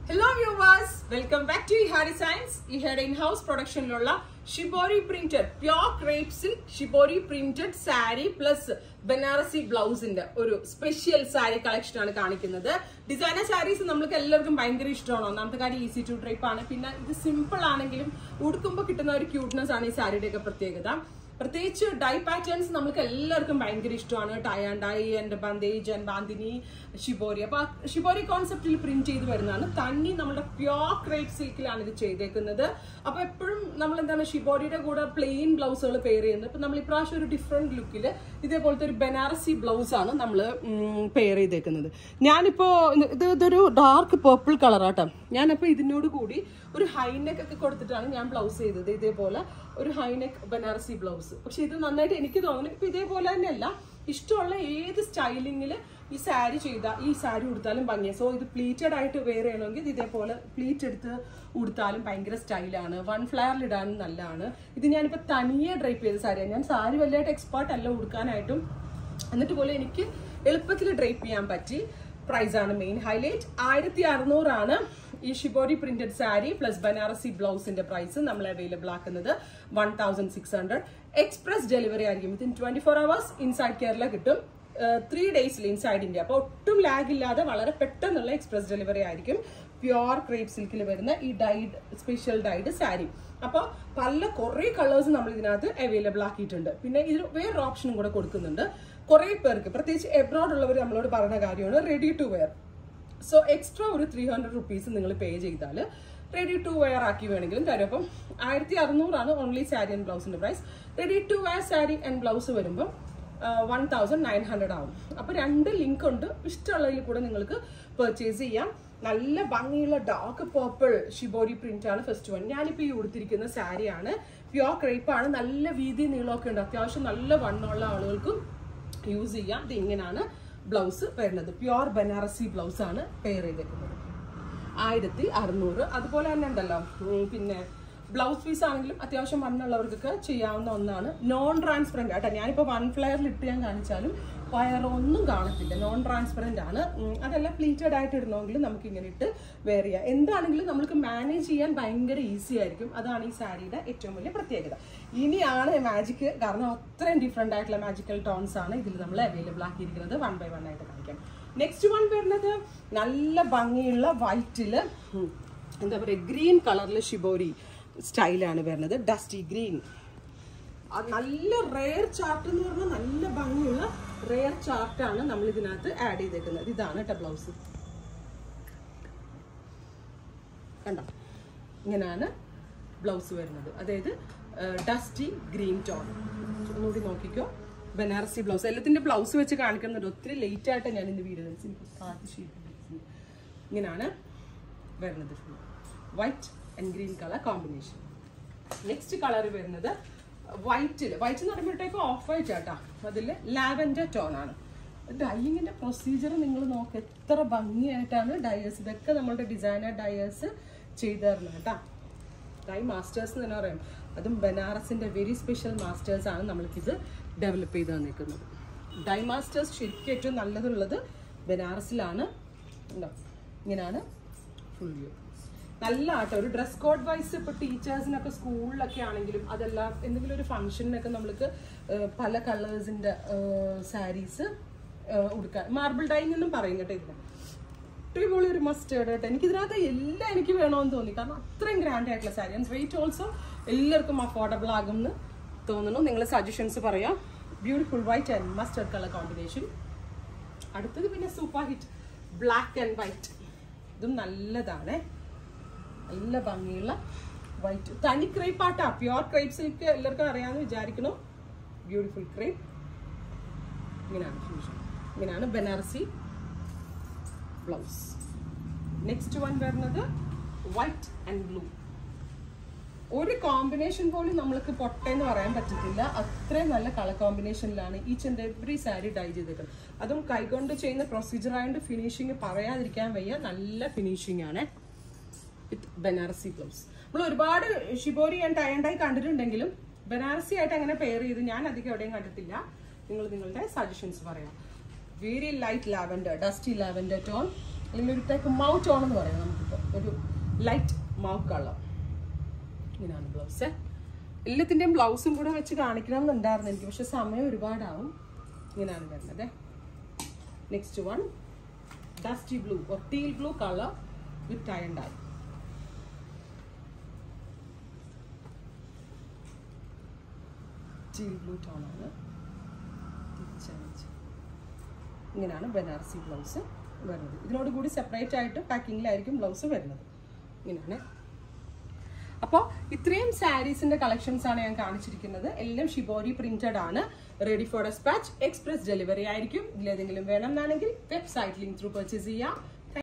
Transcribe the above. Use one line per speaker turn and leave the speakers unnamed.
hello viewers welcome back to ഇഹാരി science ഇഹയുടെ in house പ്രൊഡക്ഷനിലുള്ള ഷിബോരി പ്രിന്റഡ് പ്യോർ ക്രേപ്സിൽ shibori printed sari plus Banarasi ബ്ലൗസിന്റെ ഒരു സ്പെഷ്യൽ സാരി കളക്ഷൻ ആണ് കാണിക്കുന്നത് ഡിസൈനർ സാരീസ് നമ്മൾക്ക് എല്ലാവർക്കും ഭയങ്കര ഇഷ്ടമാണ് ഒന്നാമത്തെ കാര്യം ഈസി ടു ഡ്രൈപ്പ് ആണ് പിന്നെ ഇത് സിമ്പിൾ ആണെങ്കിലും ഉടുക്കുമ്പോൾ കിട്ടുന്ന ഒരു ക്യൂട്ട്നെസ് ആണ് ഈ സാരിയുടെ ഒക്കെ പ്രത്യേകത പ്രത്യേകിച്ച് ഡൈ പാറ്റേൺസ് നമുക്ക് എല്ലാവർക്കും ഭയങ്കര ഇഷ്ടമാണ് tie and dye and bandhej and bandhani shibori അപ്പൊ ആ ഷിബോരി കോൺസെപ്റ്റിൽ പ്രിന്റ് ചെയ്ത് വരുന്നതാണ് തന്നി നമ്മുടെ പ്യോർ ക്രേപ്പ് സിൽക്കിലാണ് ഇത് ചെയ്തേക്കുന്നത് അപ്പൊ എപ്പോഴും നമ്മൾ എന്താണ് ഷിബോരിയുടെ കൂടെ പ്ലെയിൻ ബ്ലൗസുകൾ പെയർ ചെയ്യുന്നത് അപ്പൊ നമ്മൾ ഇപ്രാവശ്യം ഒരു ഡിഫറെന്റ് ലുക്കിൽ ഇതേപോലത്തെ ഒരു ബനാറസി ബ്ലൗസ് ആണ് നമ്മൾ പെയർ ചെയ്തേക്കുന്നത് ഞാനിപ്പോ ഇത് ഇതൊരു ഡാർക്ക് പേർപ്പിൾ കളറാട്ടോ ഞാനപ്പോ ഇതിനോട് കൂടി ഒരു ഹൈനെക്ക് ഒക്കെ കൊടുത്തിട്ടാണ് ഞാൻ ബ്ലൗസ് ചെയ്തത് ഇതേപോലെ ഒരു ഹൈനെക്ക് ബനാറസി ബ്ലൗസ് പക്ഷെ ഇത് നന്നായിട്ട് എനിക്ക് തോന്നുന്നു ഇപ്പൊ ഇതേപോലെ തന്നെയല്ല ഇഷ്ടമുള്ള ഏത് സ്റ്റൈലിങ്ങിൽ ഈ സാരി ചെയ്ത ഈ സാരി ഉടുത്താലും ഭംഗിയാണ് സോ ഇത് പ്ലീറ്റഡ് ആയിട്ട് വെയർ ചെയ്യണമെങ്കിൽ ഇത് ഇതേപോലെ പ്ലീറ്റ് എടുത്ത് ഉടുത്താലും ഭയങ്കര സ്റ്റൈലാണ് വൺ ഫ്ലയറിൽ ഇടാനും നല്ലതാണ് ഇത് ഞാനിപ്പോ തനിയെ ഡ്രൈപ്പ് ചെയ്ത സാരിയാണ് ഞാൻ സാരി വലുതായിട്ട് എക്സ്പേർട്ട് അല്ല ഉടുക്കാനായിട്ടും എന്നിട്ട് പോലും എനിക്ക് എളുപ്പത്തിൽ ഡ്രൈപ്പ് ചെയ്യാൻ പറ്റി പ്രൈസ് ആണ് മെയിൻ ഹൈലൈറ്റ് ആയിരത്തി അറുന്നൂറാണ് ഈ shibori printed sari plus Banarasi ബ്ലൗസിന്റെ പ്രൈസ് നമ്മൾ അവൈലബിൾ ആക്കുന്നത് one thousand six hundred express delivery ആയിരിക്കും within twenty four hours inside Kerala കിട്ടും ത്രീ ഡേയ്സിൽ ഇൻസൈഡ് ഇന്ത്യ അപ്പോൾ ഒട്ടും ലാഗ് ഇല്ലാതെ വളരെ പെട്ടെന്നുള്ള എക്സ്പ്രസ് ഡെലിവറി ആയിരിക്കും പ്യുവർ ക്രേപ്പ് സിൽക്കിൽ വരുന്ന he died special died sari അപ്പോൾ പല കുറേ കളേഴ്സ് നമ്മൾ ഇതിനകത്ത് അവൈലബിൾ ആക്കിയിട്ടുണ്ട് പിന്നെ ഇതിൽ വേറൊരു ഓപ്ഷനും കൂടെ കൊടുക്കുന്നുണ്ട് കുറേ പേർക്ക് പ്രത്യേകിച്ച് എബ്രോഡ് ഉള്ളവർ നമ്മളോട് പറഞ്ഞ കാര്യമാണ് ready to wear so extra ഒരു ത്രീ ഹൺഡ്രഡ് റുപ്പീസ് നിങ്ങൾ പേ ചെയ്താൽ റെഡി ടു വെയർ ആക്കി വേണമെങ്കിലും തരും അപ്പം ആയിരത്തി അറുന്നൂറാണ് ഓൺലി സാരി ആൻഡ് ബ്ലൗസിന്റെ price ready to wear sari and blouse വരുമ്പോൾ വൺ തൗസൻഡ് നയൻ ഹൺഡ്രഡ് ആവും അപ്പോൾ രണ്ട് ലിങ്ക് ഉണ്ട് ഇഷ്ടമുള്ളതിൽ കൂടെ നിങ്ങൾക്ക് പർച്ചേസ് ചെയ്യാം നല്ല ഭംഗിയുള്ള ഡാർക്ക് പേർപ്പിൾ ഷിബോരി പ്രിന്റ് ആണ് ഫസ്റ്റ് വൺ ഞാനിപ്പോൾ ഈ ഉടുത്തിരിക്കുന്ന സാരിയാണ് പ്യോർ ക്രേപ്പ് ആണ് നല്ല വീതി നീളമൊക്കെ ഉണ്ട് അത്യാവശ്യം നല്ല വണ്ണമുള്ള ആളുകൾക്കും യൂസ് ചെയ്യാം ഇത് ഇങ്ങനെയാണ് ബ്ലൗസ് വരുന്നത് പ്യോർ ബനാറസി ബ്ലൗസ് ആണ് പെയർ ചെയ്തേക്കുന്നത് ആയിരത്തി അറുന്നൂറ് അതുപോലെ തന്നെ ഉണ്ടല്ലോ ഉം, പിന്നെ ബ്ലൗസ് പീസ് ആണെങ്കിലും അത്യാവശ്യം വണ്ണുള്ളവർക്കൊക്കെ ചെയ്യാവുന്ന ഒന്നാണ് നോൺ ട്രാൻസ്പെറൻറ്റ് ആട്ടോ ഞാനിപ്പോൾ വൺ ഫ്ലെയറിൽ ഇട്ട് ഞാൻ കാണിച്ചാലും വയറൊന്നും കാണത്തില്ല നോൺ ട്രാൻസ്പെറൻ്റ് ആണ് ഉം, അതല്ല പ്ലീറ്റഡ് ആയിട്ട് ഇടണമെങ്കിൽ നമുക്ക് ഇങ്ങനെ ഇട്ട് വെയർ ചെയ്യാം എന്താണെങ്കിലും നമുക്ക് മാനേജ് ചെയ്യാൻ ഭയങ്കര ഈസി ആയിരിക്കും അതാണ് ഈ സാരിയുടെ ഏറ്റവും വലിയ പ്രത്യേകത ഇനിയാണ് മാജിക് കാരണം അത്രയും ഡിഫറെൻ്റ് ആയിട്ടുള്ള മാജിക്കൽ ടോൺസ് ആണ് ഇതിൽ നമ്മൾ അവൈലബിൾ ആക്കിയിരിക്കുന്നത് വൺ ബൈ വൺ ആയിട്ട് കാണിക്കാം നെക്സ്റ്റ് വൺ വരുന്നത് നല്ല ഭംഗിയുള്ള വൈറ്റിൽ എന്താ പറയുക ഗ്രീൻ കളറിൽ ഷിബോരി സ്റ്റൈലാണ് വരുന്നത് ഡസ്റ്റി ഗ്രീൻ നല്ല റെയർ ചാർട്ട് എന്ന് പറഞ്ഞാൽ നല്ല ഭംഗിയുള്ള റെയർ ചാർട്ടാണ് നമ്മൾ ഇതിനകത്ത് ആഡ് ചെയ്തേക്കുന്നത് ഇതാണ് കേട്ടോ ബ്ലൗസ് കണ്ടോ ഇങ്ങനെയാണ് ബ്ലൗസ് വരുന്നത് അതായത് ഡസ്റ്റി ഗ്രീൻ ടോൺ ഒന്നുകൂടി നോക്കിക്കോ ബനാറസി ബ്ലൗസ് എല്ലാത്തിന്റെ ബ്ലൗസ് വെച്ച് കാണിക്കുന്നുണ്ട് ഒത്തിരി ലേറ്റ് ആയിട്ട് ഞാൻ ഇന്ന് വീഡിയോ ഇങ്ങനെയാണ് വരുന്നത് white and green colour combination next colour വരുന്നത് വൈറ്റിൽ വൈറ്റ് എന്ന് പറയുമ്പോഴത്തേക്ക് ഓഫ് വൈറ്റ് ആട്ടാ അതിൽ ലാവൻഡർ ടോൺ ആണ് ഡൈയിങ്ങിന്റെ പ്രൊസീജിയർ നിങ്ങൾ നോക്ക് എത്ര ഭംഗിയായിട്ടാണ് ഡയേഴ്സ് ഇതൊക്കെ നമ്മളുടെ ഡിസൈനർ ഡയേഴ്സ് ചെയ്തു തരുന്നത് കേട്ടാ ഡൈ മാസ്റ്റേഴ്സ് എന്ന് തന്നെ പറയും അതും ബനാറസിന്റെ വെരി സ്പെഷ്യൽ മാസ്റ്റേഴ്സ് ആണ് നമ്മൾക്കിത് ഡെവലപ്പ് ചെയ്ത് തന്നിരിക്കുന്നത് ഡൈ മാസ്റ്റേഴ്സ് ശരിക്കും ഏറ്റവും നല്ലതുള്ളത് ബനാറസിലാണ് ഉണ്ടോ ഇങ്ങനെയാണ് ഫുൾ വ്യൂ നല്ല ആട്ടോ ഒരു ഡ്രസ് കോഡ് വൈസ് ഇപ്പോൾ ടീച്ചേഴ്സിനൊക്കെ സ്കൂളിലൊക്കെ ആണെങ്കിലും അതല്ല എന്തെങ്കിലും ഒരു ഫംഗ്ഷനിനൊക്കെ നമ്മൾക്ക് ഏഹ്, പല കളേഴ്സിൻ്റെ സാരീസ് ഉടുക്കാൻ മാർബിൾ ഡൈങ് എന്നും പറയും കേട്ടോ ഇതിന് അടിപൊളി ഒരു മസ്റ്റേർഡ് കേട്ടോ എനിക്ക് ഇതിനകത്ത് എല്ലാം എനിക്ക് വേണമെന്ന് തോന്നി കാരണം അത്രയും ഗ്രാൻഡ് ആയിട്ടുള്ള സാരി ആൻഡ് റേറ്റ് ഓൾസോ എല്ലാവർക്കും അഫോർഡബിൾ ആകും എന്ന് തോന്നുന്നു നിങ്ങൾ സജഷൻസ് പറയാം beautiful white and mustard colour combination അടുത്തത് പിന്നെ super hit black and white ഇതും നല്ലതാണ് നല്ല ഭംഗിയുള്ള വൈറ്റ് തനി ക്രേപ്പ് ആട്ടാ പ്യുവർ ക്രേപ്പ് സിൽക്ക് എല്ലാവർക്കും അറിയാമെന്ന് വിചാരിക്കണം ബ്യൂട്ടിഫുൾ ക്രേപ്പ് ഇങ്ങനെയാണ് ഫ്യൂഷൻ ഇങ്ങനെയാണ് ബനാറസി ബ്ലൗസ് നെക്സ്റ്റ് വൺ വരുന്നത് വൈറ്റ് ആൻഡ് ബ്ലൂ ഒരു കോമ്പിനേഷൻ പോലും നമ്മൾക്ക് പൊട്ടേന്ന് പറയാൻ പറ്റത്തില്ല അത്രയും നല്ല കളർ കോമ്പിനേഷനിലാണ് each and every sari dye ചെയ്തേക്കുന്നത് അതും കൈകൊണ്ട് ചെയ്യുന്ന പ്രൊസീജിയർ ആയതുകൊണ്ട് ഫിനിഷിങ് പറയാതിരിക്കാൻ വയ്യ നല്ല ഫിനിഷിംഗ് ആണ് വിത്ത് ബനാറസി ബ്ലൗസ് നമ്മൾ ഒരുപാട് shibori and tie and dye കണ്ടിട്ടുണ്ടെങ്കിലും ബനാറസി ആയിട്ട് അങ്ങനെ പെയർ ചെയ്ത് ഞാൻ അധികം എവിടെയും കണ്ടിട്ടില്ല നിങ്ങൾ നിങ്ങളുടെ സജഷൻസ് പറയാം very light lavender dusty lavender tone അല്ലെങ്കിൽ ഒരു ടൈപ്പ് മൗ ടോൺ എന്ന് പറയാം നമുക്കിപ്പോൾ ഒരു ലൈറ്റ് മൗ കളർ ഇങ്ങനെയാണ് ബ്ലൗസ് എല്ലാത്തിൻ്റെയും ബ്ലൗസും കൂടെ വെച്ച് കാണിക്കണം എന്നുണ്ടായിരുന്നു എനിക്ക് പക്ഷെ സമയം ഒരുപാടാവും ഇങ്ങനെയാണ് വരുന്നത് next one dusty blue or teal blue colour with tie and dye teal blue ടോണാണ് തിരിച്ചയച്ച് ഇങ്ങനെയാണ് ബനാറസി ബ്ലൗസ് വരുന്നത് ഇതിനോട് കൂടി സെപ്പറേറ്റ് ആയിട്ട് പാക്കിങ്ങിലായിരിക്കും ബ്ലൗസ് വരുന്നത് ഇങ്ങനെയാണ് അപ്പോൾ ഇത്രയും സാരീസിന്റെ കളക്ഷൻസ് ആണ് ഞാൻ കാണിച്ചിരിക്കുന്നത് എല്ലാം ഷിബോരി പ്രിന്റഡ് ആണ് ready for despatch express delivery ആയിരിക്കും ഇതിലേതെങ്കിലും വേണമെന്നാണെങ്കിൽ വെബ്സൈറ്റ് ലിങ്ക് ത്രൂ പർച്ചേസ് ചെയ്യാം